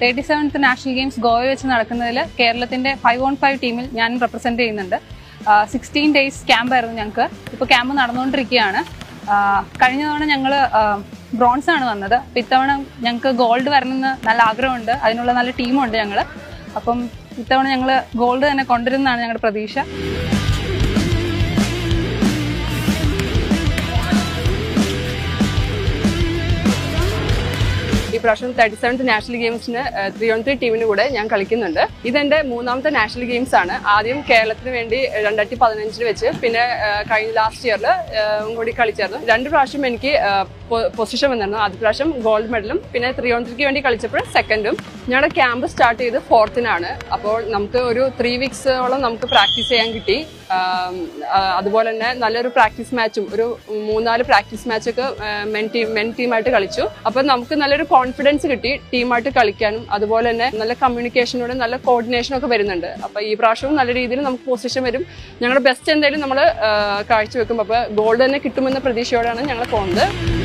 thirty seventh national games Goa വെച്ച് നടക്കുന്നതിൽ കേരളത്തിന്റെ ഫൈവ് ഓൺ ഫൈവ് ടീമിൽ ഞാൻ റെപ്രസെന്റ് ചെയ്യുന്നുണ്ട് സിക്സ്റ്റീൻ ഡേയ്സ് ക്യാമ്പായിരുന്നു ഞങ്ങൾക്ക് ഇപ്പോൾ ക്യാമ്പ് നടന്നുകൊണ്ടിരിക്കുകയാണ് ആ, കഴിഞ്ഞ തവണ ഞങ്ങൾ ബ്രോൺസ് ആണ് വന്നത് അപ്പം ഇത്തവണ ഞങ്ങൾക്ക് ഗോൾഡ് വരണമെന്ന് നല്ല ആഗ്രഹമുണ്ട് അതിനുള്ള നല്ല ടീമുണ്ട് ഞങ്ങൾ അപ്പം ഇത്തവണ ഞങ്ങൾ ഗോൾഡ് തന്നെ കൊണ്ടുവരുന്നതാണ് ഞങ്ങളുടെ പ്രതീക്ഷ ഈ പ്രാവശ്യം തേർട്ടി സെവൻത്ത് നാഷണൽ ഗെയിംസിന് ത്രീ ഓൺ ത്രീ ടീമിന് കൂടെ ഞാൻ കളിക്കുന്നുണ്ട് ഇതെന്റെ മൂന്നാമത്തെ നാഷണൽ ഗെയിംസ് ആണ് ആദ്യം കേരളത്തിന് വേണ്ടി രണ്ടായിരത്തി പതിനഞ്ചിൽ വെച്ച് പിന്നെ ആ, കഴിഞ്ഞ ലാസ്റ്റ് ഇയറിൽ കൂടി കളിച്ചായിരുന്നു രണ്ട് പ്രാവശ്യം എനിക്ക് പൊസിഷൻ വന്നിരുന്നു ആദ്യ പ്രാവശ്യം ഗോൾഡ് മെഡലും പിന്നെ ത്രീ ഓൺ ത്രീക്ക് വേണ്ടി കളിച്ചപ്പോൾ സെക്കൻഡും ഞങ്ങളുടെ ക്യാമ്പ് സ്റ്റാർട്ട് ചെയ്ത് ഫോർത്തിനാണ് അപ്പോൾ നമുക്ക് ഒരു ത്രീ വീക്സോളം നമുക്ക് പ്രാക്ടീസ് ചെയ്യാൻ കിട്ടി ആം, ആ, അതുപോലെ തന്നെ നല്ലൊരു പ്രാക്ടീസ് മാച്ചും ഒരു മൂന്നാല് പ്രാക്ടീസ് മാച്ചൊക്കെ മെൻ ടീം മെൻ ടീമായിട്ട് കളിച്ചു അപ്പോൾ നമുക്ക് നല്ലൊരു കോൺഫിഡൻസ് കിട്ടി ടീമായിട്ട് കളിക്കാനും അതുപോലെ തന്നെ നല്ല കമ്മ്യൂണിക്കേഷനോടെ നല്ല കോർഡിനേഷനും ഒക്കെ വരുന്നുണ്ട് അപ്പോൾ ഈ പ്രാവശ്യവും നല്ല രീതിയിൽ നമുക്ക് പൊസിഷൻ വരും ഞങ്ങളുടെ ബെസ്റ്റ് എന്തായാലും നമ്മൾ കാഴ്ചവെക്കും അപ്പോൾ ഗോൾഡ് തന്നെ കിട്ടുമെന്ന പ്രതീക്ഷയോടെയാണ് ഞങ്ങൾ പോകുന്നത്